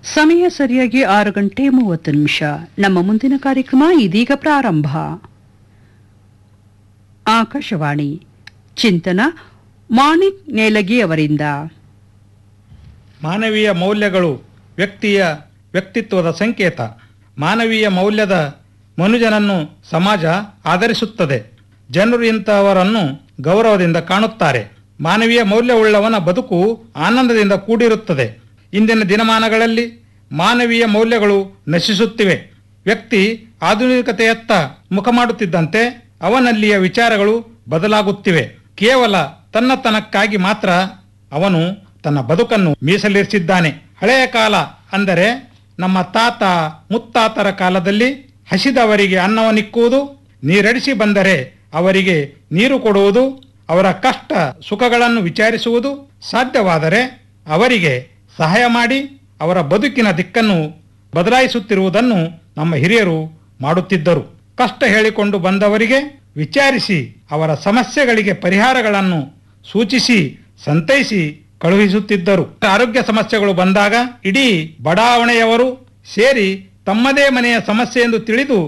ಸಮಯ ಸರಿಯಾಗಿ ಆರು ಗಂಟೆ ಮೂವತ್ತು ನಿಮಿಷ ನಮ್ಮ ಮುಂದಿನ ಕಾರ್ಯಕ್ರಮ ಇದೀಗ ಪ್ರಾರಂಭ ಆಕಾಶವಾಣಿ ಚಿಂತನ ಮಾಣಿಕ್ ನೇಲಗಿ ಅವರಿಂದ ಮಾನವೀಯ ಮೌಲ್ಯಗಳು ವ್ಯಕ್ತಿಯ ವ್ಯಕ್ತಿತ್ವದ ಸಂಕೇತ ಮಾನವೀಯ ಮೌಲ್ಯದ ಮನುಜನನ್ನು ಸಮಾಜ ಆಧರಿಸುತ್ತದೆ ಜನರು ಇಂತಹವರನ್ನು ಗೌರವದಿಂದ ಕಾಣುತ್ತಾರೆ ಮಾನವೀಯ ಮೌಲ್ಯವುಳ್ಳವನ ಬದುಕು ಆನಂದದಿಂದ ಕೂಡಿರುತ್ತದೆ ಇಂದಿನ ದಿನಮಾನಗಳಲ್ಲಿ ಮಾನವೀಯ ಮೌಲ್ಯಗಳು ನಶಿಸುತ್ತಿವೆ ವ್ಯಕ್ತಿ ಆಧುನಿಕತೆಯತ್ತ ಮುಖ ಮಾಡುತ್ತಿದ್ದಂತೆ ಅವನಲ್ಲಿಯ ವಿಚಾರಗಳು ಬದಲಾಗುತ್ತಿವೆ ಕೇವಲ ತನ್ನತನಕ್ಕಾಗಿ ಮಾತ್ರ ಅವನು ತನ್ನ ಬದುಕನ್ನು ಮೀಸಲಿರಿಸಿದ್ದಾನೆ ಹಳೆಯ ಕಾಲ ಅಂದರೆ ನಮ್ಮ ತಾತ ಮುತ್ತಾತರ ಕಾಲದಲ್ಲಿ ಹಸಿದವರಿಗೆ ಅನ್ನವನ್ನಿಕ್ಕುವುದು ನೀರಡಿಸಿ ಬಂದರೆ ಅವರಿಗೆ ನೀರು ಕೊಡುವುದು ಅವರ ಕಷ್ಟ ಸುಖಗಳನ್ನು ವಿಚಾರಿಸುವುದು ಸಾಧ್ಯವಾದರೆ ಅವರಿಗೆ ಸಹಾಯ ಮಾಡಿ ಅವರ ಬದುಕಿನ ದಿಕ್ಕನ್ನು ಬದಲಾಯಿಸುತ್ತಿರುವುದನ್ನು ನಮ್ಮ ಹಿರಿಯರು ಮಾಡುತ್ತಿದ್ದರು ಕಷ್ಟ ಹೇಳಿಕೊಂಡು ಬಂದವರಿಗೆ ವಿಚಾರಿಸಿ ಅವರ ಸಮಸ್ಯೆಗಳಿಗೆ ಪರಿಹಾರಗಳನ್ನು ಸೂಚಿಸಿ ಸಂತೈಸಿ ಕಳುಹಿಸುತ್ತಿದ್ದರು ಆರೋಗ್ಯ ಸಮಸ್ಯೆಗಳು ಬಂದಾಗ ಇಡೀ ಬಡಾವಣೆಯವರು ಸೇರಿ ತಮ್ಮದೇ ಮನೆಯ ಸಮಸ್ಯೆ ಎಂದು ತಿಳಿದು